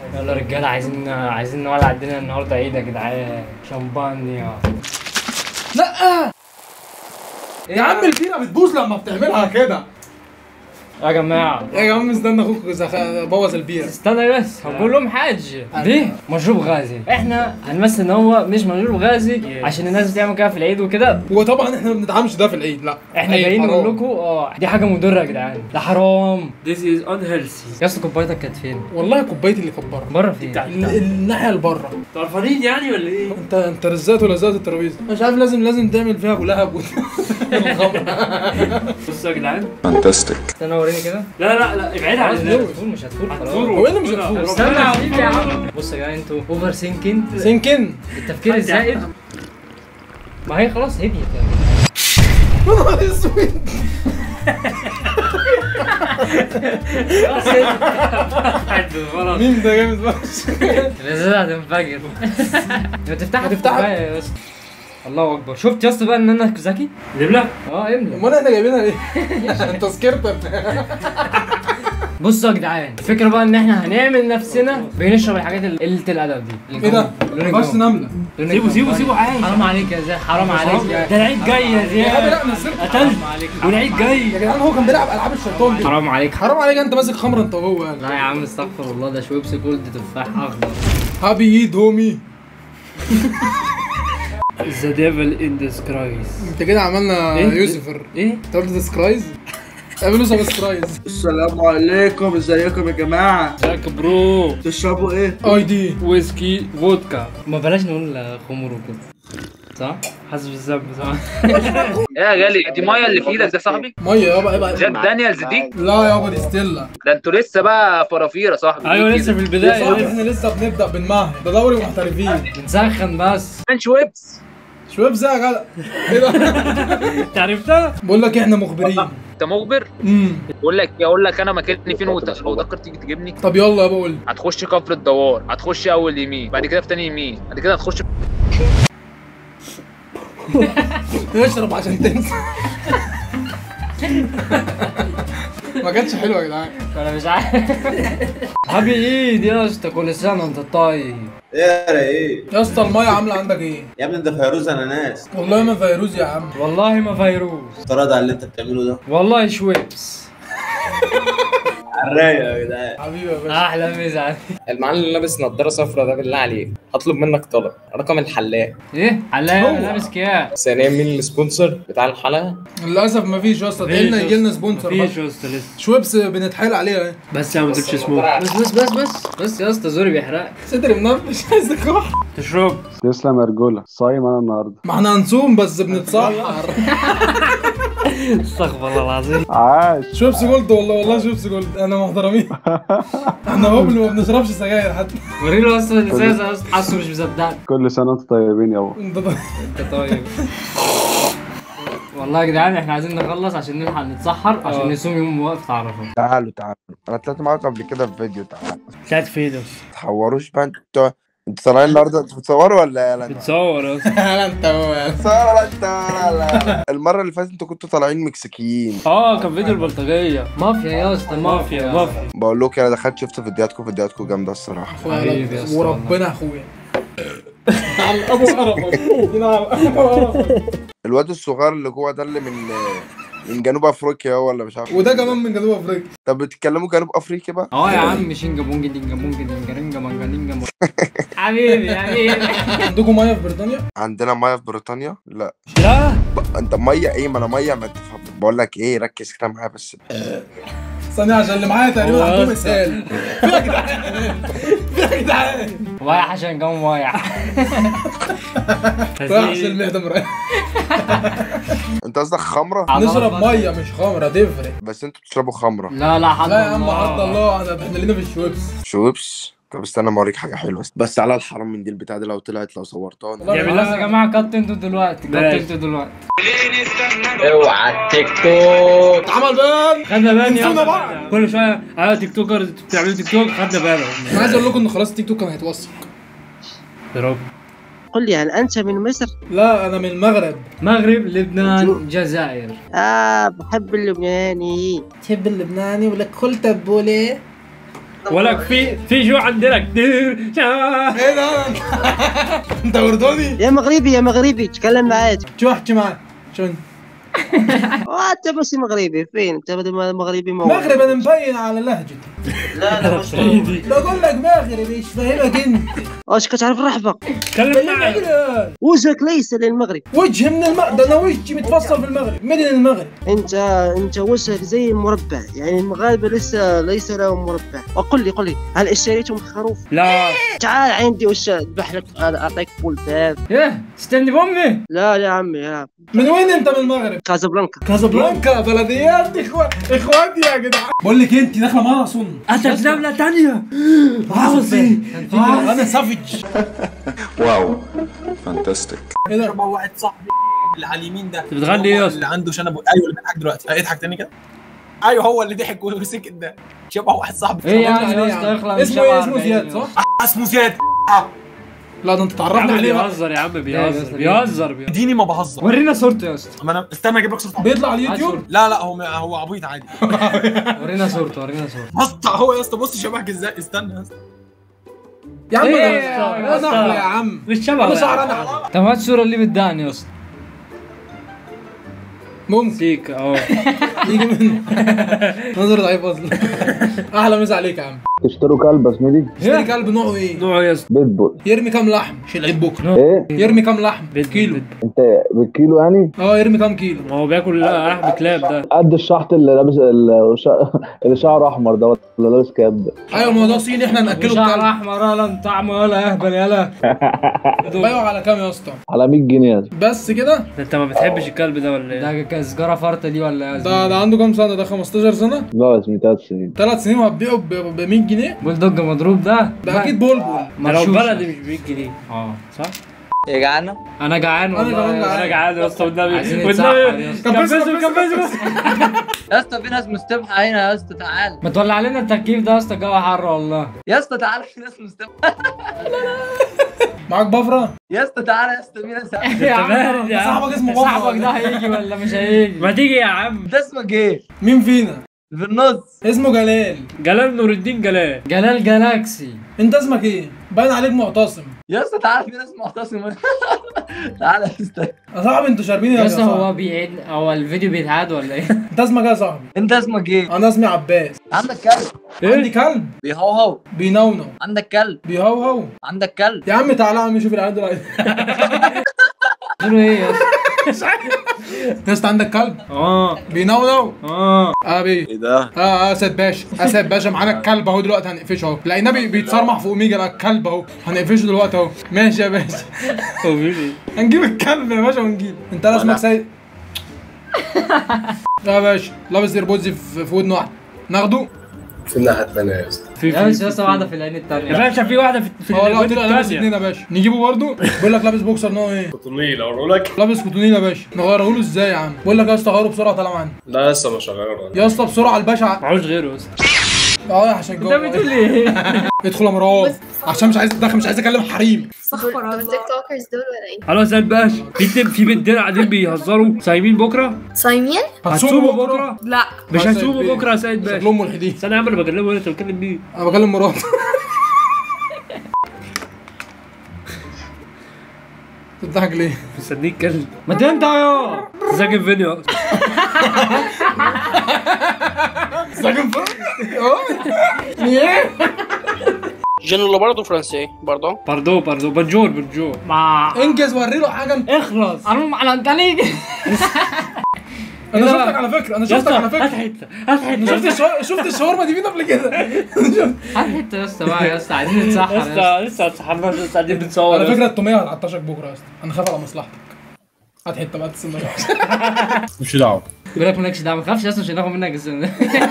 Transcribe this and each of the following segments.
يلا رجاله عايزين عايزين نولع الدنيا النهارده عيد يا جدعان شمبانيا لا يا عم البيره بتبوظ لما بتعملها كده يا جماعه يا عم استنى اخوك زخ- بوظ البيره استنى بس هقول لهم حاجه دي مشروب غازي احنا هنمثل ان هو مش مشروب غازي عشان الناس بتعمل كده في العيد وكده وطبعا احنا ما بندعمش ده في العيد لا احنا عيد جايين حرام. نقول لكم اه دي حاجه مضره يا جدعان ده حرام This is unhealthy يا اسطى كوبايتك كانت فين؟ والله كوبايتي اللي كانت بره بره فين؟ ال- الناحيه اللي بره طرفانين يعني ولا ايه؟ انت انت رزقت ولزقت الترابيزه مش عارف لازم لازم تعمل فيها ابو لهب و- الخمر بصوا يا جدعان استنى وريني كده لا لا لا ابعد عن مش الناس هتفول مش هتفول خلاص هو ايه اللي مش هتفوز استنى يا حبيبي يا عم بص يا جدعان انتوا اوفر سينكينج سنكن التفكير الزائد ما هي خلاص هديت يعني يا نهار اسود خلاص هديت غلط مين ده جامد بس الازازه هتنفجر ما تفتحها هتفتحها؟ كوباية يا اسطى الله اكبر شفت يا اسطى بقى ان انا ذكي نبلة اه املى امال احنا جايبينها ليه؟ عشان تذكرتك بصوا يا جدعان الفكره بقى ان احنا هنعمل نفسنا بنشرب الحاجات اللي قله الادب دي ايه ده؟ لون بس الجو. نمله لون سيبه الجو. سيبه سيبه عايش حرام عليك يا زياد حرام عليك ده يا العيد جاي يا يا غبي زياد لا نزلت قتلت حرام عليك والعيد جاي يا جدعان هو كان بيلعب العاب الشيطان دي حرام عليك حرام عليك انت ماسك خمره انت وهو يعني لا يا عم استغفر الله ده شويبس جولد تفاح اخضر هابي ايد هومي ذا ديفل ان ديسكرايز انت كده عملنا إيه؟ يوسفر ايه؟ انت قلت ديسكرايز اعملوا سبسكرايز السلام عليكم ازيكم يا جماعه ازيك برو تشربوا ايه اي دي ويسكي فودكا ما بلاش نقول خمر وكده صح؟ حسب الذنب صح ايه يا غالي دي ميه اللي في ايدك ده صاحبي ميه يابا عيب جاك عليك دانيالز دي لا يابا دي ستيلا ده انتوا لسه بقى فرافير يا صاحبي ايوه ليه لسه في كده؟ يا صاحبي البدايه احنا لسه بنبدا بنمهد ده دوري محترفين بنسخن بس كان شويبس شباب زي يا جدع ايه ده انت عرفتها؟ بقول لك احنا مخبرين انت مخبر امم بقول لك ايه اقول لك انا مكاني فين وت- لو تفكر تيجي تجيبني طب يلا يابا قول هتخش كفر الدوار هتخش اول يمين بعد كده في تاني يمين بعد كده هتخش اشرب عشان تنسى ما كانتش حلوه يا جدعان انا مش عارف حبي ايد يا اسطى كل سنه وانت طيب ايه يا رقيق يا اسطى الميه عامله عندك ايه يا ابني ده فيروز اناناس والله ما فيروز يا عم والله ما فيروز افترض على اللي انت بتعمله ده والله شويبس على الرايق يا جدعان حبيبي يا باشا احلى ميزه المعلم اللي لابس نضاره صفرا ده بالله عليك هطلب منك طلب رقم الحلاق ايه حلاق لابس كياس ثانيا مين السبونسر بتاع الحلقه للاسف ما فيش يا اسطى ادعي لنا يجي لنا سبونسر مفيش بس. يا اسطى لسه شويبس بنتحايل عليها اهي بس يا ما تجيبش سموك بس بس بس بس بس يا اسطى زوري بيحرق صدري منفش عايز اكح تشرب تسلم يا رجولة صايم انا النهارده ما احنا هنصوم بس بنتسحر استغفر الله العظيم عاش شوبس جولد والله والله شوبس جولد انا محترمين احنا هبل ما بنشربش سجاير حتى وري له اصلا الازازه يا اسطى حاسه مش مصدقني كل سنة وانتم طيبين يابا انت طيب. انت طيب والله يا جدعان احنا عايزين نخلص عشان نلحق نتسحر عشان نصوم يوم وقف تعرفوا تعالوا تعالوا انا طلعت معاكم قبل كده في فيديو تعالوا طلعت فين يا تحوروش بقى انتوا انتوا طالعين النهارده انتوا بتصوروا ولا لا بتصور يا اسطى لا انت هو بتصوروا لا انت لا لا لا المره اللي فاتت انتوا كنتوا طالعين مكسيكيين اه كان فيديو البلطجيه مافيا يا اسطى مافيا مافيا بقول لكم انا دخلت شفت فيديوهاتكم فيديوهاتكم جامده الصراحه حبيبي يا اسطى وربنا اخويا على ابو قرفك على ابو قرفك الواد الصغير اللي جوه ده اللي من من جنوب افريقيا هو ولا مش عارف وده كمان من جنوب افريقيا طب بتتكلموا جنوب افريقيا بقى اه يا عم شينجا بونج دينجا بونج دينجا رينجا مانجا دينجا مونج. حبيبي حبيبي عندكم ميه في بريطانيا عندنا ميه في بريطانيا لا لا ب... انت ميه ايه ما انا ميه ما تفهم بقول لك ايه ركز كده معايا بس ثانية عشان اللي معايا تقريبا هو عندهم أصلاً. اسهال في يا جدعان في يا جدعان وايح عشان جو وايح رايح عشان المعدة مريح انت قصدك خمره نشرب ميه مش خمره تفرق بس انتوا بتشربوا خمره لا لا حد لا يا عم حد الله احنا احنا لينا في الشويبس شويبس طب استنى ما اوريك حاجه حلوه بس على الحرام من دي البتاع دي لو طلعت لو صورتها أنا. جميل. خلاص يا جماعه كت انتوا دلوقتي كت ماشي. انتوا دلوقتي اوعى التيك توك عمل بان خدنا بالنا نسونا يا بعض. اسطى. كل شويه اه تيك توكر بتعملوا تيك توك خدنا بالنا انا عايز اقول لكم ان خلاص تيك توك كان هيتوثق يا رب قل لي هل أنت من مصر؟ لا انا من المغرب مغرب لبنان جزائر آه بحب اللبناني تحب اللبناني ولا كل تبولة ولك في في جو عندنا كتير ايه ده انت اردني يا مغربي يا مغربي تكلم معايا شو احكي معك شو انت وانت بس مغربي فين انت بدل مغربي ما مغرب انا مبين على لهجتي لا لا مش بقول لك مغربي ايش فاهمك انت اش كتعرف رحبة كلم معي وجهك ليس للمغرب وجه من المغرب ده انا وجهي متفصل في المغرب مدن المغرب انت انت وجهك زي المربع يعني المغاربه لسه ليس لهم مربع وقل لي قل لي هل اشتريتم خروف لا تعال عندي وش اذبح لك هذا اعطيك فول باب ايه استني بامي لا يا عمي يا من وين انت من المغرب كازابلانكا كازابلانكا بلديات اخوان اخواتي يا جدعان بقول لك انت داخله ماراثون انت دولة تانية عاوزي انا سافج واو فانتاستيك ايه ده شبه واحد صاحبي اللي على اليمين ده بتغني ايه يا هو اسطى؟ اللي عنده شنب ايوه اللي بيضحك دلوقتي اضحك تاني كده ايوه هو اللي ضحك وسكت ده شبه واحد صاحبي ايه طبعاً يعني عليه يا اسطى يعني. اخلع من اسمه ايه شبع اسمه 40 زياد يا صح؟ آه، اسمه زياد لا ده انت يا تعرفنا عم عليه بقى. بيهزر يا عم يا بيهزر اسطى بيهزر بيهزر اديني ما بهزر ورينا صورته يا اسطى ما انا استنى اجيب لك صورته بيطلع على اليوتيوب لا لا هو هو عبيط عادي ورينا صورته ورينا صورته بص هو يا اسطى بص شبهك ازاي استنى يا اسطى يا عم إيه ده- يا اسطى؟ يا نحله يا عم مش شبه انا شعر انا طب هات الصورة اللي بتدعني يا اسطى ممكن سيك اه يجي من نظر ضعيف اصلا احلى مسا عليك يا عم تشتروا كلب يا زميلي اشتري كلب نوعه ايه؟ نوعه يا اسطى بيتبول يرمي كام لحم؟ مش العيد بكره ايه يرمي كام لحم؟ بيت- كيلو بيت- انت بالكيلو يعني اه يرمي كام كيلو؟ ما هو بياكل لحم كلاب ده قد الشحط اللي لابس اللي شا- اللي شعره احمر ده ولا لابس كاب ده ايوه ما هو ده صيني احنا ناكله شعر بكلب احمر ولا طعمه ولا اهبل يلا بايعه على كام يا اسطى؟ على 100 جنيه يا زميلي. بس كده؟ ده انت ما بتحبش الكلب ده ولا ايه؟ ده سجارة فرطة دي ولا ايه ده ده عنده كام سنه؟ ده 15 سنه؟ لا يا زميلي ثلاث سنين ثلاث سنين وهتبيعه ب 100 جنيه؟ بولدوج مضروب ده ده اكيد بولبول ده لو مرشوش. بلدي مش ب 100 جنيه اه صح؟ يا جعانة انا جعان أنا والله كمان يا جعان. انا جعان يا اسطى والنبي عايزين نتسحر يا اسطى. كبسوا كبسوا، كبسوا يا اسطى في ناس مستبحة هنا يا اسطى تعال ما تولع علينا التكييف ده يا اسطى الجو حر والله يا اسطى تعال في ناس مستبحة معاك بفره؟ يا اسطى تعال يا اسطى في ناس يا عم بارد يا عم صاحبك اسمه بفره صاحبك ده هيجي ولا مش هيجي ما تيجي يا عم انت اسمك ايه؟ مين فينا؟ في النص اسمه جلال جلال نور الدين جلال جلال جالاكسي انت اسمك ايه؟ باين عليك معتصم يا اسطى تعال في ناس معتصمة تعال يا اسطى يا صاحبي انتوا شاربين يا يا اسطى هو صاحبي بيعيد هو الفيديو بيتعاد ولا ايه؟ انت اسمك ايه يا صاحبي؟ انت اسمك ايه؟ انا اسمي عباس عندك كلب عندي كلب بيهوهو بينونو عندك كلب بيهوهو عندك كلب يا عم تعالى يا عم شوف العيال دول عايز- قلت له ايه يا اسطى؟ يا اسطى عندك كلب اه بينونو اه اه بيه ايه ده؟ اه اه اسد باشا اسد باشا معانا الكلب اهو دلوقتي هنقفشه اهو لقيناه بي- بيتصرمح فوق ميجا بقى الكلب اهو هنقفشه دلوقتي اهو ماشي يا باشا هو بيقول ايه؟ هنجيب الكلب يا باشا ونجيب انت لا اسمك سيد يا باشا لابس ايربودز في في ودن واحده ناخده في يا باشا يا اسطى واحده في العين يا التانية باشا في واحده في في اه لا قلت الواد له انا لابس التانية. اتنين يا باشا نجيبه برضه بيقول لك لابس بوكسر نوع ايه قطنية اقول لك لابس كوتونيل يا باشا نغيره له ازاي يا عم بقول لك يا اسطى غيره بسرعه طالع معانا لا لسه مش هغيره يا اسطى بسرعه الباشا معوش غيره بس اه يا عشان انت جوه بتقول ايه؟ ادخل يا مروان عشان مش عايز اتدخل مش عايز اكلم حريم دول دول تيك توكرز دول ولا ايه؟ خلاص يا باشا في اتنين- في بنتين قاعدين بيهزروا صايمين بكره صايمين؟ هتصوموا بكره لا مش يا هتصوموا سيد بكره يا سيد باشا شكلهم ملحدين استنى يا عم انا بكلمه انت بتكلم مين؟ انا بكلم مراد بتضحك ليه؟ مستنيك كلب ما انت يا ساكن فين يا ساكن فين؟ ايه؟ جنرال برضه فرنسي برضه باردو باردو بنجور بنجور ما انجز وري له حاجه انت اخلص انا على انت ليه؟ انا شفتك على فكره انا يا شفتك على اسطى فكره هات حته هات انا حته شفت الشو- شفت الشاورما دي فين قبل كده هات حته يا اسطى بقى يا اسطى عايزين نتسحر يا اسطى لسه لسه ما اتسحرناش لسه قاعدين بنصور على يا فكره التوميه هتعطشك بكره يا اسطى انا خايف على مصلحتك هات حته بقى تسمى مش دعوه بيقول لك مالكش دعوه ما تخافش يا اسطى مش هناخد منك السن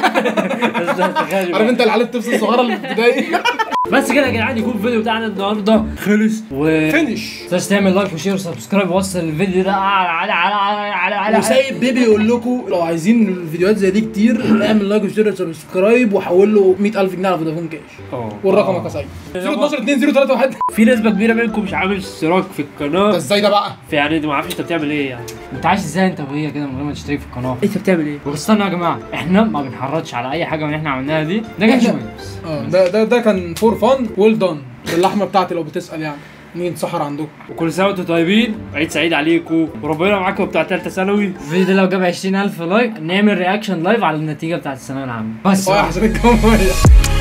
عارف انت العيال الطفل الصغيره اللي في ابتدائي بس كده يا جدعان يكون الفيديو بتاعنا النهارده خلص و فينش تنساش تعمل لايك وشير وسبسكرايب ووصل الفيديو ده على على على على على على وسايب بيبي يقول لكم لو عايزين الفيديوهات زي دي كتير اعمل لايك وشير وسبسكرايب وحول له 100000 جنيه على فودافون كاش اه والرقم يا سيد 012 2 0 3 1 في نسبه كبيره منكم مش عامل اشتراك في ده القناه ازاي ده بقى؟ في يعني ما اعرفش انت بتعمل بتعمل ايه يعني انت عايش ازاي انت وهي كده من غير ما تشترك في القناه انت بتعمل ايه واستنوا يا جماعه احنا ما بنحرضش على اي حاجه من اللي احنا عملناها دي ده كان شويه بس اه ده ده ده كان فور فان ويل دون اللحمه بتاعتي لو بتسال يعني نيجي نسحر عندكم وكل سنه وانتم طيبين عيد سعيد عليكم وربنا معاكم بتاع ثالثه ثانوي الفيديو ده لو جاب 20000 لايك نعمل رياكشن لايف على النتيجه بتاعت الثانويه العامه بس اه يا حسن الجمهوريه